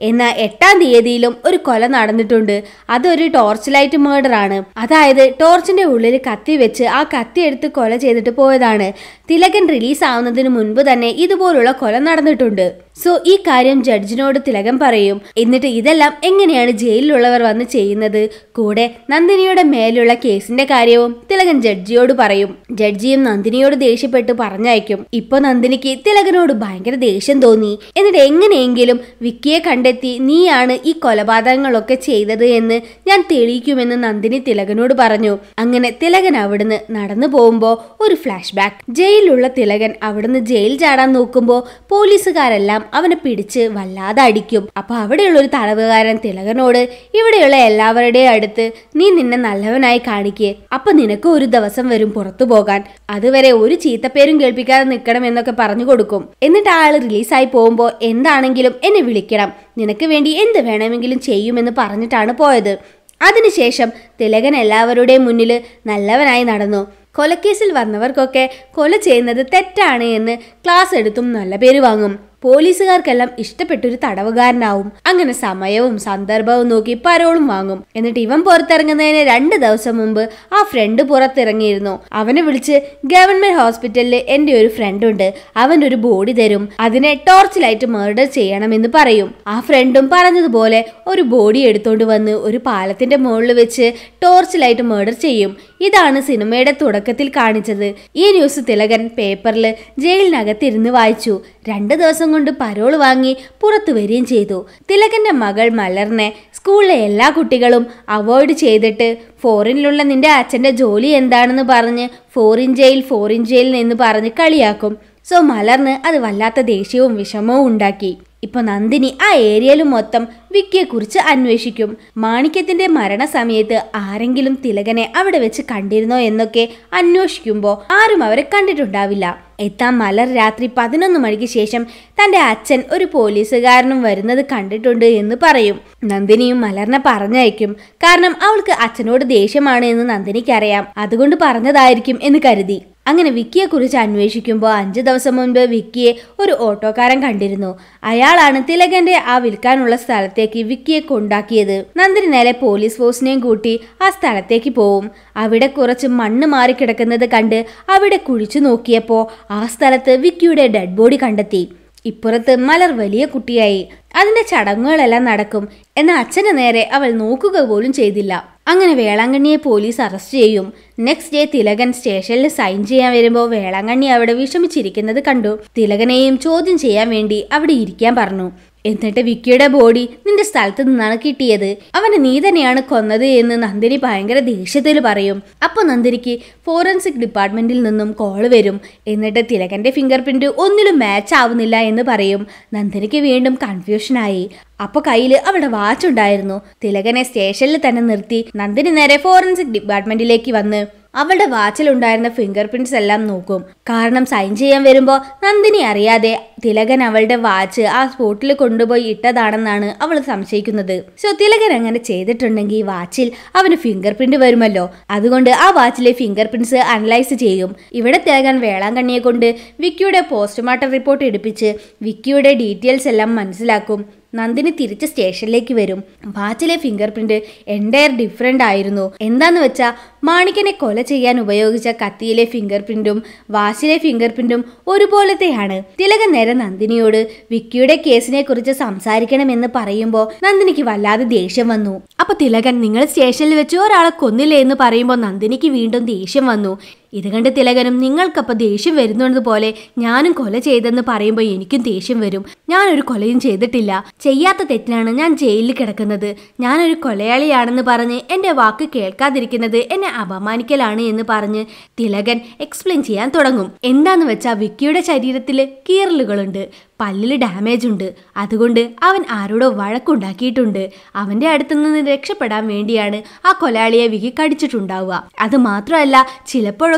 എന്നാൽ എട്ടാം തീയതിയിലും ഒരു കൊല നടന്നിട്ടുണ്ട് അതൊരു ടോർച്ച് ലൈറ്റ് മേർഡർ ആണ് അതായത് ടോർച്ചിന്റെ ഉള്ളിൽ കത്തി വെച്ച് ആ കത്തി എടുത്ത് കൊല ചെയ്തിട്ട് പോയതാണ് തിലകൻ റിലീസ് ആവുന്നതിന് മുൻപ് തന്നെ ഇതുപോലുള്ള കൊല നടന്നിട്ടുണ്ട് സോ ഈ കാര്യം ജഡ്ജിനോട് തിലകൻ പറയും എന്നിട്ട് ഇതെല്ലാം എങ്ങനെയാണ് ജയിലിലുള്ളവർ വന്ന് ചെയ്യുന്നത് കൂടെ നന്ദിനിയുടെ മേലുള്ള കേസിന്റെ കാര്യവും തിലകൻ ജഡ്ജിയോട് പറയും ജഡ്ജിയും നന്ദിനിയോട് ദേഷ്യപ്പെട്ട് പറഞ്ഞയക്കും ഇപ്പൊ നന്ദിനിക്ക് തിലകനോട് ഭയങ്കര ദേഷ്യം തോന്നി എന്നിട്ട് എങ്ങനെയെങ്കിലും വിക്കിയെ കണ്ടെത്തി നീയാണ് ഈ കൊലപാതകങ്ങളൊക്കെ ചെയ്തത് എന്ന് ഞാൻ തെളിയിക്കുമെന്ന് നന്ദിനി തിലകനോട് പറഞ്ഞു അങ്ങനെ തിലകൻ അവിടുന്ന് നടന്നു പോകുമ്പോ ഒരു ഫ്ലാഷ് ബാക്ക് ജയിലിലുള്ള തിലകൻ അവിടുന്ന് ജയിൽ ചാടാൻ നോക്കുമ്പോ പോലീസുകാരെല്ലാം അവനെ പിടിച്ച് വല്ലാതെ അടിക്കും അപ്പൊ അവിടെയുള്ള ഒരു തടവുകാരൻ തിലകനോട് ഇവിടെയുള്ള എല്ലാവരുടെയും അടുത്ത് നീ നിന്നെ നല്ലവനായി കാണിക്കേ അപ്പൊ നിനക്ക് ഒരു ദിവസം വരും പുറത്തു പോകാൻ അതുവരെ ഒരു ചീത്തപ്പേരും കേൾപ്പിക്കാതെ നിൽക്കണം എന്നൊക്കെ പറഞ്ഞു കൊടുക്കും എന്നിട്ട് ആള് റിലീസായി പോകുമ്പോൾ എന്താണെങ്കിലും എന്നെ വിളിക്കണം നിനക്ക് വേണ്ടി എന്ത് വേണമെങ്കിലും ചെയ്യുമെന്ന് പറഞ്ഞിട്ടാണ് പോയത് അതിനുശേഷം തിലകൻ എല്ലാവരുടെയും മുന്നിൽ നല്ലവനായി നടന്നു കൊലക്കേസിൽ വന്നവർക്കൊക്കെ കൊല ചെയ്യുന്നത് തെറ്റാണ് എന്ന് ക്ലാസ് എടുത്തും നല്ല പേര് വാങ്ങും പോലീസുകാർക്കെല്ലാം ഇഷ്ടപ്പെട്ടൊരു തടവുകാരനാവും അങ്ങനെ സമയവും സന്ദർഭവും നോക്കി പരോളും വാങ്ങും എന്നിട്ട് ഇവൻ പുറത്തിറങ്ങുന്നതിന് രണ്ട് ദിവസം മുമ്പ് ആ ഫ്രണ്ട് പുറത്തിറങ്ങിയിരുന്നു അവനെ വിളിച്ച് ഗവൺമെന്റ് ഹോസ്പിറ്റലിൽ എൻ്റെ ഒരു ഫ്രണ്ട് ഉണ്ട് അവൻ ഒരു ബോഡി തരും അതിനെ ടോർച്ച് ലൈറ്റ് മർഡർ ചെയ്യണമെന്ന് പറയും ആ ഫ്രണ്ടും പറഞ്ഞതുപോലെ ഒരു ബോഡി എടുത്തോണ്ട് വന്ന് ഒരു പാലത്തിന്റെ മുകളിൽ വെച്ച് ടോർച്ച് ലൈറ്റ് മർഡർ ചെയ്യും ഇതാണ് സിനിമയുടെ തുടക്കത്തിൽ കാണിച്ചത് ഈ ന്യൂസ് തിലകൻ പേപ്പറിൽ ജയിലിനകത്തിരുന്ന് വായിച്ചു രണ്ട് ദിവസം കൊണ്ട് പരോൾ വാങ്ങി പുറത്തു വരികയും ചെയ്തു തിലകന്റെ മകൾ മലറിനെ സ്കൂളിലെ എല്ലാ കുട്ടികളും അവോയ്ഡ് ചെയ്തിട്ട് ഫോറിനിലുള്ള നിന്റെ അച്ഛന്റെ ജോലി എന്താണെന്ന് പറഞ്ഞ് ഫോറിൻ ജയിൽ ഫോറിൻ ജയിൽ എന്ന് പറഞ്ഞ് കളിയാക്കും സോ മലർന്ന് അത് വല്ലാത്ത ദേഷ്യവും വിഷമവും ഉണ്ടാക്കി ഇപ്പൊ നന്ദിനി ആ ഏരിയയിൽ മൊത്തം വിക്കിയെ കുറിച്ച് അന്വേഷിക്കും മാണിക്യത്തിന്റെ മരണസമയത്ത് ആരെങ്കിലും തിലകനെ അവിടെ വെച്ച് കണ്ടിരുന്നോ എന്നൊക്കെ അന്വേഷിക്കുമ്പോൾ ആരും അവരെ കണ്ടിട്ടുണ്ടാവില്ല എത്താൻ മലർ രാത്രി പതിനൊന്ന് മണിക്ക് ശേഷം തന്റെ അച്ഛൻ ഒരു പോലീസുകാരനും വരുന്നത് കണ്ടിട്ടുണ്ട് എന്ന് പറയും നന്ദിനിയും മലറിനെ പറഞ്ഞയക്കും കാരണം അവൾക്ക് അച്ഛനോട് ദേഷ്യമാണ് എന്ന് നന്ദിനിക്കറിയാം അതുകൊണ്ട് പറഞ്ഞതായിരിക്കും എന്ന് കരുതി അങ്ങനെ വിക്കിയെ കുറിച്ച് അന്വേഷിക്കുമ്പോൾ അഞ്ച് ദിവസം മുൻപ് വിക്കിയെ ഒരു ഓട്ടോക്കാരൻ കണ്ടിരുന്നു അയാളാണ് തിലകന്റെ ആ വിൽക്കാനുള്ള സ്ഥലത്തേക്ക് വിക്കിയെ കൊണ്ടാക്കിയത് നന്ദിനി നേരെ പോലീസ് ഫോഴ്സിനെയും കൂട്ടി ആ സ്ഥലത്തേക്ക് പോവും അവിടെ കുറച്ച് മണ്ണ് മാറിക്കിടക്കുന്നത് കണ്ട് അവിടെ കുഴിച്ചു നോക്കിയപ്പോ ആ സ്ഥലത്ത് വിക്കിയുടെ ഡെഡ് ബോഡി കണ്ടെത്തി ഇപ്പുറത്ത് മലർ വലിയ കുട്ടിയായി അതിന്റെ ചടങ്ങുകളെല്ലാം നടക്കും എന്നാൽ അച്ഛന് നേരെ അവൾ നോക്കുക പോലും ചെയ്തില്ല അങ്ങനെ വേളാങ്കണ്ണിയെ പോലീസ് അറസ്റ്റ് ചെയ്യും നെക്സ്റ്റ് ഡേ തിലകൻ സ്റ്റേഷനിൽ സൈൻ ചെയ്യാൻ വരുമ്പോൾ വേളാങ്കണ്ണി അവിടെ വിഷമിച്ചിരിക്കുന്നത് കണ്ടു തിലകനെയും ചോദ്യം ചെയ്യാൻ വേണ്ടി അവിടെ ഇരിക്കാൻ പറഞ്ഞു എന്നിട്ട് വിക്കിയുടെ ബോഡി നിന്റെ സ്ഥലത്ത് നിന്നാണ് കിട്ടിയത് അവനെ നീ തന്നെയാണ് കൊന്നത് എന്ന് നന്ദിനി ഭയങ്കര ദേഷ്യത്തിൽ പറയും അപ്പോൾ നന്ദിനിക്ക് ഫോറൻസിക് ഡിപ്പാർട്ട്മെന്റിൽ നിന്നും കോൾ വരും എന്നിട്ട് തിലകന്റെ ഫിംഗർ പ്രിന്റ് ഒന്നിലും മാച്ച് ആവുന്നില്ല എന്ന് പറയും നന്ദിനിക്ക് വീണ്ടും കൺഫ്യൂഷനായി അപ്പൊ കയ്യിൽ അവിടെ വാച്ച് ഉണ്ടായിരുന്നു തിലകനെ സ്റ്റേഷനിൽ തന്നെ നിർത്തി നന്ദിനി നേരെ ഫോറൻസിക് ഡിപ്പാർട്ട്മെന്റിലേക്ക് വന്ന് അവളുടെ വാച്ചിലുണ്ടായിരുന്ന ഫിംഗർ പ്രിന്റ്സ് എല്ലാം നോക്കും കാരണം സൈൻ ചെയ്യാൻ വരുമ്പോൾ നന്ദിനി അറിയാതെ തിലകൻ അവളുടെ വാച്ച് ആ സ്പോട്ടിൽ കൊണ്ടുപോയി ഇട്ടതാണെന്നാണ് അവൾ സംശയിക്കുന്നത് സോ തിലകൻ അങ്ങനെ ചെയ്തിട്ടുണ്ടെങ്കിൽ വാച്ചിൽ അവന് ഫിംഗർ പ്രിന്റ് വരുമല്ലോ അതുകൊണ്ട് ആ വാച്ചിലെ ഫിംഗർ പ്രിന്റ്സ് അനലൈസ് ചെയ്യും ഇവിടെ തിലകൻ വേളാങ്കണ്ണിയെ കൊണ്ട് വിക്കിയുടെ പോസ്റ്റ്മോർട്ടം റിപ്പോർട്ട് എടുപ്പിച്ച് വിക്കിയുടെ ഡീറ്റെയിൽസ് എല്ലാം മനസ്സിലാക്കും നന്ദിനി തിരിച്ച് സ്റ്റേഷനിലേക്ക് വരും വാച്ചിലെ ഫിംഗർ പ്രിന്റ് എൻറ്റയർ ഡിഫറെൻ്റ് ആയിരുന്നു എന്താന്ന് വെച്ചാൽ മാണിക്കനെ കൊല ചെയ്യാൻ ഉപയോഗിച്ച കത്തിയിലെ ഫിംഗർ പ്രിന്റും വാച്ചിലെ ഫിംഗർ പ്രിന്റും ഒരുപോലത്തെയാണ് തിലകൻ നേരെ നന്ദിനിയോട് വിക്കിയുടെ കേസിനെ കുറിച്ച് സംസാരിക്കണമെന്ന് പറയുമ്പോൾ നന്ദിനിക്ക് വല്ലാതെ ദേഷ്യം വന്നു അപ്പൊ തിലകൻ നിങ്ങൾ സ്റ്റേഷനിൽ വെച്ച് ഒരാളെ കൊന്നില്ലേ എന്ന് പറയുമ്പോൾ നന്ദിനിക്ക് വീണ്ടും ദേഷ്യം വന്നു ഇത് കണ്ട് തിലകനും നിങ്ങൾക്കപ്പോൾ ദേഷ്യം വരുന്നത് പോലെ ഞാനും കൊല ചെയ്തെന്ന് പറയുമ്പോൾ എനിക്കും ദേഷ്യം വരും ഞാനൊരു കൊലയും ചെയ്തിട്ടില്ല ചെയ്യാത്ത തെറ്റിനാണ് ഞാൻ ജയിലിൽ കിടക്കുന്നത് ഞാനൊരു കൊലയാളിയാണെന്ന് പറഞ്ഞ് എൻ്റെ വാക്ക് കേൾക്കാതിരിക്കുന്നത് എന്നെ അപമാനിക്കലാണ് എന്ന് പറഞ്ഞ് തിലകൻ എക്സ്പ്ലെയിൻ ചെയ്യാൻ തുടങ്ങും എന്താന്ന് വെച്ചാൽ വിക്കിയുടെ ശരീരത്തിൽ കീറലുകളുണ്ട് പല്ലിൽ ഡാമേജ് ഉണ്ട് അതുകൊണ്ട് അവൻ ആരോടോ വഴക്കുണ്ടാക്കിയിട്ടുണ്ട് അവന്റെ അടുത്തു നിന്ന് രക്ഷപ്പെടാൻ വേണ്ടിയാണ് ആ കൊലാളിയെ വിക്കി കടിച്ചിട്ടുണ്ടാവുക അത് മാത്രമല്ല ചിലപ്പോഴൊക്കെ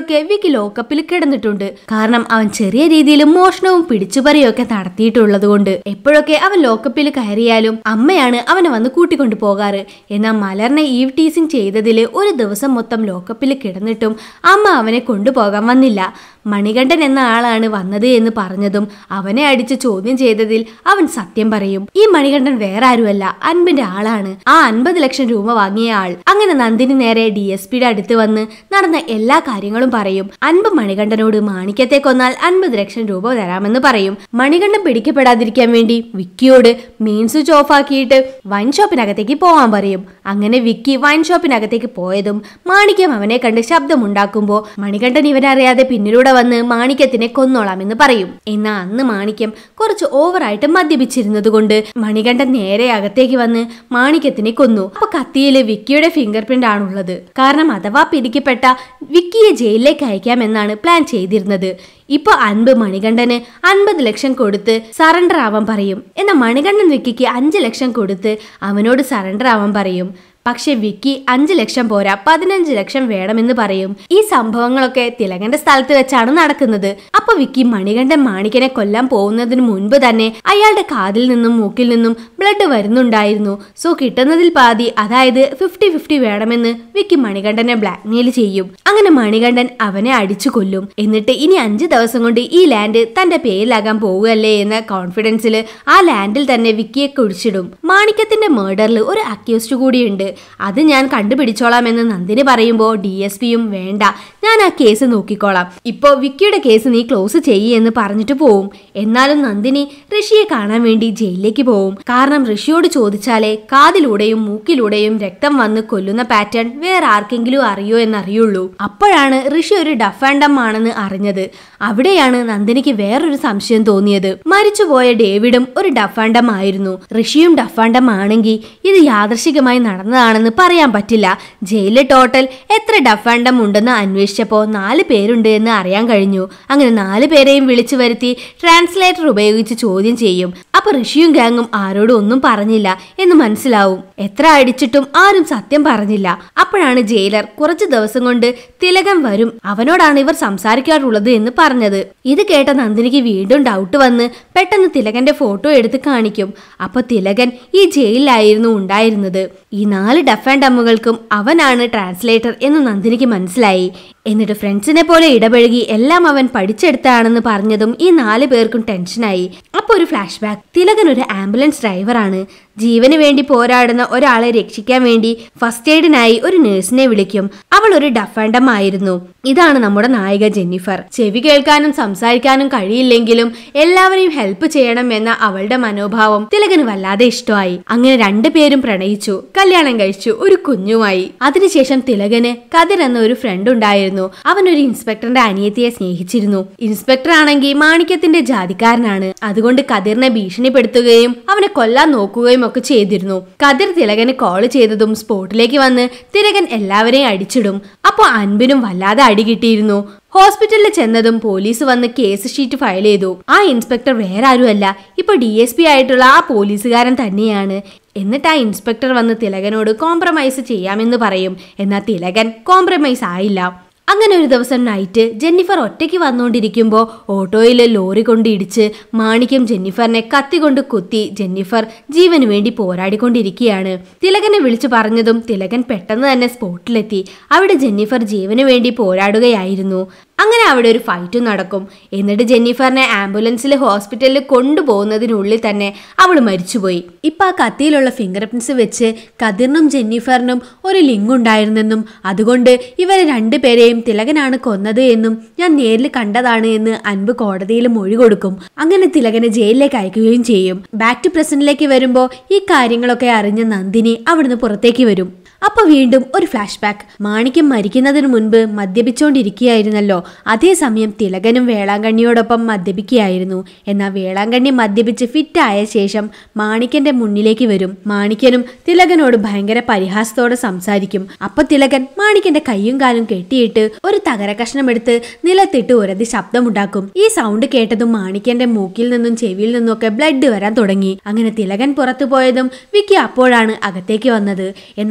എപ്പോഴൊക്കെ വിക്കി ലോക്കപ്പിൽ കിടന്നിട്ടുണ്ട് കാരണം അവൻ ചെറിയ രീതിയിൽ മോഷണവും പിടിച്ചുപറിയും ഒക്കെ നടത്തിയിട്ടുള്ളത് കൊണ്ട് എപ്പോഴൊക്കെ അവൻ ലോക്കപ്പിൽ കയറിയാലും അമ്മയാണ് അവനെ വന്ന് കൂട്ടിക്കൊണ്ടു പോകാറ് എന്നാൽ മലറിനെ ഈവ് ടീസിങ് ചെയ്തതിൽ ഒരു ദിവസം മൊത്തം ലോക്കപ്പിൽ കിടന്നിട്ടും അമ്മ അവനെ കൊണ്ടുപോകാൻ വന്നില്ല മണികണ്ഠൻ എന്ന ആളാണ് വന്നത് എന്ന് പറഞ്ഞതും അവനെ അടിച്ച് ചോദ്യം ചെയ്തതിൽ അവൻ സത്യം പറയും ഈ മണികണ്ഠൻ വേറെ ആരുമല്ല അൻപിന്റെ ആളാണ് ആ അൻപത് ലക്ഷം രൂപ വാങ്ങിയ ആൾ അങ്ങനെ നന്ദിനി നേരെ ഡി എസ് പിയുടെ അടുത്ത് വന്ന് നടന്ന എല്ലാ കാര്യങ്ങളും പറയും അൻപ് മണികണ്ഠനോട് മാണിക്യത്തെ കൊന്നാൽ അൻപത് ലക്ഷം രൂപ തരാമെന്ന് പറയും മണികണ്ഠൻ പിടിക്കപ്പെടാതിരിക്കാൻ വേണ്ടി വിക്കിയോട് മെയിൻ സ്വിച്ച് ഓഫ് ആക്കിയിട്ട് വൈൻ ഷോപ്പിനകത്തേക്ക് പോവാൻ പറയും അങ്ങനെ വിക്കി വൈൻ ഷോപ്പിനകത്തേക്ക് പോയതും മാണിക്യം അവനെ കണ്ട് ശബ്ദമുണ്ടാക്കുമ്പോൾ മണികണ്ഠൻ ഇവനറിയാതെ പിന്നിലൂടെ വന്ന് മാണിക്യത്തിനെ കൊന്നോളാമെന്ന് പറയും എന്നാൽ അന്ന് മാണിക്യം കുറച്ച് ഓവറായിട്ട് മദ്യപിച്ചിരുന്നത് കൊണ്ട് മണികണ്ഠൻ നേരെ അകത്തേക്ക് വന്ന് മാണിക്യത്തിനെ കൊന്നു അപ്പൊ കത്തിയില് വിക്കിയുടെ ഫിംഗർ പ്രിന്റ് ആണുള്ളത് കാരണം അഥവാ പിടിക്കപ്പെട്ട വിക്കിയെ ജയിലിലേക്ക് അയക്കാമെന്നാണ് പ്ലാൻ ചെയ്തിരുന്നത് ഇപ്പൊ അൻപ് മണികണ്ഠന് അൻപത് ലക്ഷം കൊടുത്ത് സറണ്ടർ ആവാൻ പറയും എന്നാൽ മണികണ്ഠൻ വിക്കിക്ക് അഞ്ച് ലക്ഷം കൊടുത്ത് അവനോട് സറണ്ടർ ആവാൻ പറയും പക്ഷെ വിക്കി അഞ്ച് ലക്ഷം പോരാ പതിനഞ്ച് ലക്ഷം വേണമെന്ന് പറയും ഈ സംഭവങ്ങളൊക്കെ തിലകന്റെ സ്ഥലത്ത് വെച്ചാണ് നടക്കുന്നത് അപ്പൊ വിക്കി മണികണ്ഠൻ മാണിക്കനെ കൊല്ലാൻ പോകുന്നതിന് മുൻപ് തന്നെ അയാളുടെ കാതിൽ നിന്നും മൂക്കിൽ നിന്നും ബ്ലഡ് വരുന്നുണ്ടായിരുന്നു സോ കിട്ടുന്നതിൽ പാതി അതായത് ഫിഫ്റ്റി ഫിഫ്റ്റി വേണമെന്ന് വിക്കി മണികണ്ഠനെ ബ്ലാക്ക്മെയിൽ ചെയ്യും അങ്ങനെ മണികണ്ഠൻ അവനെ അടിച്ചു കൊല്ലും എന്നിട്ട് ഇനി അഞ്ച് ദിവസം കൊണ്ട് ഈ ലാൻഡ് തന്റെ പേരിലാകാൻ പോവുകയല്ലേ എന്ന കോൺഫിഡൻസിൽ ആ ലാൻഡിൽ തന്നെ വിക്കിയെ കുഴിച്ചിടും മാണിക്യത്തിന്റെ മേർഡറിൽ ഒരു അക്യൂസ്ഡ് കൂടിയുണ്ട് അത് ഞാൻ കണ്ടുപിടിച്ചോളാം എന്ന് നന്ദിനി പറയുമ്പോൾ ഡി എസ് പിയും വേണ്ട ഞാൻ ആ കേസ് നോക്കിക്കോളാം ഇപ്പോ വിക്കിയുടെ കേസ് നീ ക്ലോസ് ചെയ്യ് എന്ന് പറഞ്ഞിട്ട് പോവും എന്നാലും നന്ദിനി ഋഷിയെ കാണാൻ വേണ്ടി ജയിലിലേക്ക് പോവും കാരണം ഋഷിയോട് ചോദിച്ചാലേ കാതിലൂടെയും മൂക്കിലൂടെയും രക്തം വന്ന് കൊല്ലുന്ന പാറ്റേൺ വേറെ ആർക്കെങ്കിലും അറിയോ എന്നറിയുള്ളൂ അപ്പോഴാണ് ഋഷി ഒരു ഡഫാൻഡം ആണെന്ന് അറിഞ്ഞത് അവിടെയാണ് നന്ദിനിക്ക് വേറൊരു സംശയം തോന്നിയത് മരിച്ചുപോയ ഡേവിഡും ഒരു ഡഫാൻഡം ആയിരുന്നു ഋഷിയും ഡഫാൻഡം ആണെങ്കിൽ ഇത് യാദൃശികമായി നടന്നതാണെന്ന് പറയാൻ പറ്റില്ല ജയിലിൽ ടോട്ടൽ എത്ര ഡഫാൻഡം ഉണ്ടെന്ന് അന്വേഷിച്ചപ്പോൾ നാല് പേരുണ്ട് എന്ന് അറിയാൻ കഴിഞ്ഞു അങ്ങനെ നാല് പേരെയും വിളിച്ചു വരുത്തി ട്രാൻസ്ലേറ്റർ ഉപയോഗിച്ച് ചോദ്യം ചെയ്യും അപ്പൊ ഋഷിയും ഗാങ്ങും ആരോടും ഒന്നും പറഞ്ഞില്ല എന്ന് മനസ്സിലാവും എത്ര അടിച്ചിട്ടും ആരും സത്യം പറഞ്ഞില്ല അപ്പോഴാണ് ജയിലർ കുറച്ചു ദിവസം കൊണ്ട് തിലകൻ വരും അവനോടാണ് ഇവർ സംസാരിക്കാറുള്ളത് എന്ന് പറഞ്ഞത് ഇത് കേട്ട നന്ദിനിക്ക് വീണ്ടും ഡൗട്ട് വന്ന് പെട്ടെന്ന് തിലകന്റെ ഫോട്ടോ എടുത്ത് കാണിക്കും അപ്പൊ തിലകൻ ഈ ജയിലിലായിരുന്നു ഉണ്ടായിരുന്നത് ഈ നാല് ഡഫ് ആൻഡ് ഡമ്മുകൾക്കും അവനാണ് ട്രാൻസ്ലേറ്റർ എന്ന് നന്ദിനിക്ക് മനസ്സിലായി എന്നിട്ട് ഫ്രണ്ട്സിനെ പോലെ ഇടപഴകി എല്ലാം അവൻ പഠിച്ചെടുത്താണെന്ന് പറഞ്ഞതും ഈ നാല് പേർക്കും ടെൻഷനായി അപ്പോൾ ഒരു ഫ്ലാഷ് ബാക്ക് തിലകൻ ഒരു ആംബുലൻസ് ഡ്രൈവറാണ് ജീവന് വേണ്ടി പോരാടുന്ന ഒരാളെ രക്ഷിക്കാൻ വേണ്ടി ഫസ്റ്റ് എയ്ഡിനായി ഒരു നഴ്സിനെ വിളിക്കും അവൾ ഒരു ഡഫാൻഡം ആയിരുന്നു ഇതാണ് നമ്മുടെ നായിക ജെന്നിഫർ ചെവി കേൾക്കാനും സംസാരിക്കാനും കഴിയില്ലെങ്കിലും എല്ലാവരെയും ഹെൽപ്പ് ചെയ്യണം എന്ന അവളുടെ മനോഭാവം തിലകന് വല്ലാതെ ഇഷ്ടമായി അങ്ങനെ രണ്ടുപേരും പ്രണയിച്ചു കല്യാണം കഴിച്ചു ഒരു കുഞ്ഞുമായി അതിനുശേഷം തിലകന് കതിർ എന്ന ഒരു ഫ്രണ്ട് ഉണ്ടായിരുന്നു അവൻ ഒരു ഇൻസ്പെക്ടറിന്റെ അനിയത്തിയെ സ്നേഹിച്ചിരുന്നു ഇൻസ്പെക്ടർ ആണെങ്കിൽ മാണിക്യത്തിന്റെ ജാതിക്കാരനാണ് അതുകൊണ്ട് കതിറിനെ ഭീഷണിപ്പെടുത്തുകയും അവനെ കൊല്ലാൻ നോക്കുകയും ഒക്കെ ചെയ്തിരുന്നു കതിർ തിലകന് കോൾ ചെയ്തതും സ്പോട്ടിലേക്ക് വന്ന് തിലകൻ എല്ലാവരെയും അടിച്ചിടും അപ്പോൾ അൻപിനും വല്ലാതെ അടി കിട്ടിയിരുന്നു ഹോസ്പിറ്റലിൽ ചെന്നതും പോലീസ് വന്ന് കേസ് ഷീറ്റ് ഫയൽ ചെയ്തു ആ ഇൻസ്പെക്ടർ വേറെ ആരുമല്ല ഇപ്പൊ ഡി എസ് പി ആയിട്ടുള്ള ആ പോലീസുകാരൻ തന്നെയാണ് എന്നിട്ട് ആ ഇൻസ്പെക്ടർ വന്ന് തിലകനോട് കോംപ്രമൈസ് ചെയ്യാമെന്ന് പറയും എന്നാൽ തിലകൻ കോംപ്രമൈസ് ആയില്ല അങ്ങനെ ഒരു ദിവസം നൈറ്റ് ജെന്നിഫർ ഒറ്റയ്ക്ക് വന്നുകൊണ്ടിരിക്കുമ്പോൾ ഓട്ടോയിൽ ലോറി കൊണ്ട് ഇടിച്ച് മാണിക്യം ജെന്നിഫറിനെ കത്തി കൊണ്ട് കുത്തി ജെന്നിഫർ ജീവന് വേണ്ടി പോരാടിക്കൊണ്ടിരിക്കുകയാണ് തിലകനെ വിളിച്ചു പറഞ്ഞതും തിലകൻ പെട്ടെന്ന് തന്നെ സ്പോട്ടിലെത്തി അവിടെ ജെന്നിഫർ ജീവന് വേണ്ടി പോരാടുകയായിരുന്നു അങ്ങനെ അവിടെ ഒരു ഫൈറ്റും നടക്കും എന്നിട്ട് ജെന്നിഫറിനെ ആംബുലൻസിൽ ഹോസ്പിറ്റലിൽ കൊണ്ടുപോകുന്നതിനുള്ളിൽ തന്നെ അവൾ മരിച്ചുപോയി ഇപ്പൊ ആ കത്തിയിലുള്ള ഫിംഗർ പ്രിന്റ്സ് വെച്ച് കതിറിനും ജെന്നിഫറിനും ഒരു ലിങ്ക് ഉണ്ടായിരുന്നെന്നും അതുകൊണ്ട് ഇവരെ രണ്ടുപേരെയും തിലകനാണ് കൊന്നത് എന്നും ഞാൻ നേരിൽ കണ്ടതാണ് എന്ന് അൻപ് കോടതിയിൽ മൊഴി കൊടുക്കും അങ്ങനെ തിലകനെ ജയിലിലേക്ക് അയക്കുകയും ചെയ്യും ബാക്ക് ടു പ്രസന്റിലേക്ക് വരുമ്പോൾ ഈ കാര്യങ്ങളൊക്കെ അറിഞ്ഞ നന്ദിനി അവിടുന്ന് പുറത്തേക്ക് വരും അപ്പൊ വീണ്ടും ഒരു ഫ്ലാഷ് ബാക്ക് മാണിക്യം മരിക്കുന്നതിന് മുൻപ് മദ്യപിച്ചുകൊണ്ടിരിക്കുകയായിരുന്നല്ലോ അതേസമയം തിലകനും വേളാങ്കണ്ണിയോടൊപ്പം മദ്യപിക്കുകയായിരുന്നു എന്നാൽ വേളാങ്കണ്ണി മദ്യപിച്ച് ഫിറ്റായ ശേഷം മാണിക്യന്റെ മുന്നിലേക്ക് വരും മാണിക്യനും തിലകനോട് ഭയങ്കര പരിഹാസത്തോടെ സംസാരിക്കും അപ്പൊ തിലകൻ മാണിക്യന്റെ കൈയും കാലും കെട്ടിയിട്ട് ഒരു തകര കഷ്ണം എടുത്ത് നിലത്തിട്ട് ഉരതി ശബ്ദമുണ്ടാക്കും ഈ സൗണ്ട് കേട്ടതും മാണിക്യന്റെ മൂക്കിൽ നിന്നും ചെവിയിൽ നിന്നും ഒക്കെ ബ്ലഡ് വരാൻ തുടങ്ങി അങ്ങനെ തിലകൻ പുറത്തു പോയതും വിക്കി അപ്പോഴാണ് അകത്തേക്ക് വന്നത് എന്നാൽ കുറ്റം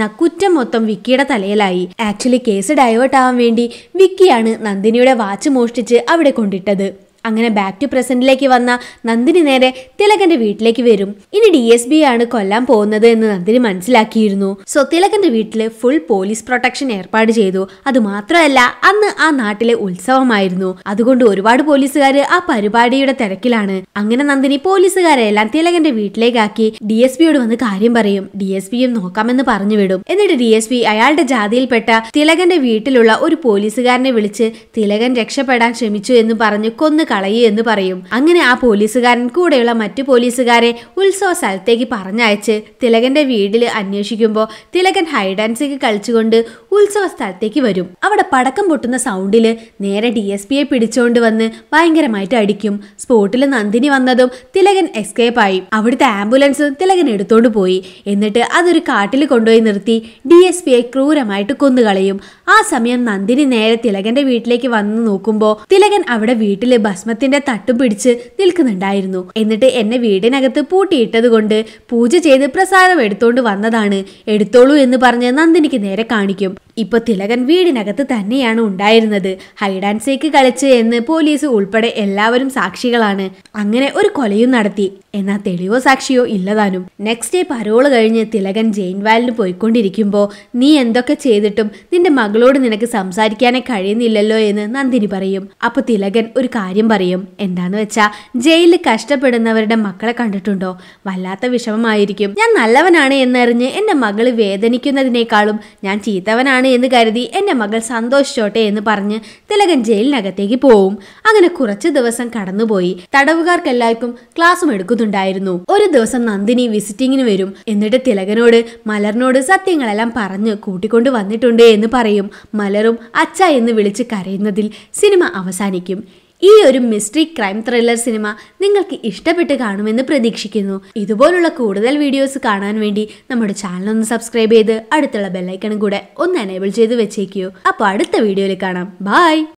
കുറ്റം മൊത്തം വിക്കിയുടെ തലയിലായി ആക്ച്വലി കേസ് ഡൈവേർട്ട് ആവാൻ വേണ്ടി വിക്കിയാണ് നന്ദിനിയുടെ വാച്ച് മോഷ്ടിച്ച് അവിടെ കൊണ്ടിട്ടത് അങ്ങനെ ബാക്ക് ടു പ്രസന്റിലേക്ക് വന്ന നന്ദിനി നേരെ തിലകന്റെ വീട്ടിലേക്ക് വരും ഇനി ഡി എസ് ബി ആണ് കൊല്ലാൻ പോകുന്നത് എന്ന് നന്ദിനി മനസ്സിലാക്കിയിരുന്നു സോ തിലകന്റെ വീട്ടില് ഫുൾ പോലീസ് പ്രൊട്ടക്ഷൻ ഏർപ്പാട് ചെയ്തു അത് മാത്രമല്ല അന്ന് ആ നാട്ടിലെ ഉത്സവമായിരുന്നു അതുകൊണ്ട് ഒരുപാട് പോലീസുകാർ ആ പരിപാടിയുടെ തിരക്കിലാണ് അങ്ങനെ നന്ദിനി പോലീസുകാരെ എല്ലാം തിലകന്റെ വീട്ടിലേക്കാക്കി ഡി എസ് പിയോട് വന്ന് കാര്യം പറയും ഡി എസ് പിയും നോക്കാമെന്ന് പറഞ്ഞു വിടും എന്നിട്ട് ഡി എസ് പി അയാളുടെ ജാതിയിൽപ്പെട്ട തിലകന്റെ വീട്ടിലുള്ള ഒരു പോലീസുകാരനെ വിളിച്ച് തിലകൻ രക്ഷപ്പെടാൻ ശ്രമിച്ചു എന്ന് പറഞ്ഞ് കൊന്നു കളയൂ എന്ന് പറയും അങ്ങനെ ആ പോലീസുകാരൻ കൂടെയുള്ള മറ്റു പോലീസുകാരെ ഉത്സവ സ്ഥലത്തേക്ക് പറഞ്ഞയച്ച് തിലകന്റെ വീട്ടിൽ അന്വേഷിക്കുമ്പോൾ തിലകൻ ഹൈഡ് ആൻഡ് സീക്ക് കളിച്ചുകൊണ്ട് ഉത്സവ സ്ഥലത്തേക്ക് വരും അവിടെ പടക്കം പൊട്ടുന്ന സൗണ്ടില് നേരെ ഡി എസ് പിയെ പിടിച്ചുകൊണ്ട് വന്ന് ഭയങ്കരമായിട്ട് അടിക്കും സ്പോട്ടിൽ നന്ദിനി വന്നതും തിലകൻ എസ്കേപ്പ് ആയി അവിടുത്തെ ആംബുലൻസ് തിലകൻ എടുത്തോണ്ട് പോയി എന്നിട്ട് അതൊരു കാട്ടിൽ കൊണ്ടുപോയി നിർത്തി ഡി എസ് പിയെ ക്രൂരമായിട്ട് കൊന്നുകളയും ആ സമയം നന്ദിനി നേരെ തിലകന്റെ വീട്ടിലേക്ക് വന്ന് നോക്കുമ്പോൾ തിലകൻ അവിടെ വീട്ടില് ഭസ്മത്തിന്റെ തട്ടും പിടിച്ച് നിൽക്കുന്നുണ്ടായിരുന്നു എന്നിട്ട് എന്നെ വീടിനകത്ത് പൂട്ടിയിട്ടത് കൊണ്ട് പൂജ ചെയ്ത് പ്രസാദം എടുത്തോണ്ട് വന്നതാണ് എടുത്തോളൂ എന്ന് പറഞ്ഞ് നന്ദിനിക്ക് നേരെ കാണിക്കും ഇപ്പൊ തിലകൻ വീടിനകത്ത് തന്നെയാണ് ഉണ്ടായിരുന്നത് ഹൈഡ് ആൻഡ് സീക്ക് കളിച്ച് എന്ന് പോലീസ് ഉൾപ്പെടെ എല്ലാവരും സാക്ഷികളാണ് അങ്ങനെ ഒരു കൊലയും നടത്തി എന്നാൽ തെളിവോ സാക്ഷിയോ ഇല്ലതാനും നെക്സ്റ്റ് ഡേ പരോള് കഴിഞ്ഞ് തിലകൻ ജെയിൻ വാലിന് പോയിക്കൊണ്ടിരിക്കുമ്പോൾ നീ എന്തൊക്കെ ചെയ്തിട്ടും നിന്റെ മകളോട് നിനക്ക് സംസാരിക്കാനേ കഴിയുന്നില്ലല്ലോ എന്ന് നന്ദിനി പറയും അപ്പൊ തിലകൻ ഒരു കാര്യം പറയും എന്താന്ന് വെച്ചാ ജയിലിൽ കഷ്ടപ്പെടുന്നവരുടെ മക്കളെ കണ്ടിട്ടുണ്ടോ വല്ലാത്ത വിഷമമായിരിക്കും ഞാൻ നല്ലവനാണ് എന്നറിഞ്ഞ് എന്റെ മകള് വേദനിക്കുന്നതിനേക്കാളും ഞാൻ ചീത്തവനാണ് എന്ന് കരുതി എന്റെ മകൾ സന്തോഷിച്ചോട്ടെ എന്ന് പറഞ്ഞ് തിലകൻ ജയിലിനകത്തേക്ക് പോവും അങ്ങനെ കുറച്ചു ദിവസം കടന്നുപോയി തടവുകാർക്കെല്ലാവർക്കും ക്ലാസ്സും എടുക്കുന്നുണ്ടായിരുന്നു ഒരു ദിവസം നന്ദിനി വിസിറ്റിങ്ങിന് വരും എന്നിട്ട് തിലകനോട് മലറിനോട് സത്യങ്ങളെല്ലാം പറഞ്ഞ് കൂട്ടിക്കൊണ്ട് വന്നിട്ടുണ്ട് എന്ന് പറയും മലറും അച്ഛ എന്ന് വിളിച്ച് കരയുന്നതിൽ സിനിമ അവസാനിക്കും ഈ ഒരു മിസ്റ്ററി ക്രൈം ത്രില്ലർ സിനിമ നിങ്ങൾക്ക് ഇഷ്ടപ്പെട്ട് കാണുമെന്ന് പ്രതീക്ഷിക്കുന്നു ഇതുപോലുള്ള കൂടുതൽ വീഡിയോസ് കാണാൻ വേണ്ടി നമ്മുടെ ചാനൽ ഒന്ന് സബ്സ്ക്രൈബ് ചെയ്ത് അടുത്തുള്ള ബെല്ലൈക്കണും കൂടെ ഒന്ന് എനേബിൾ ചെയ്ത് വെച്ചേക്കൂ അപ്പോൾ അടുത്ത വീഡിയോയിൽ കാണാം ബൈ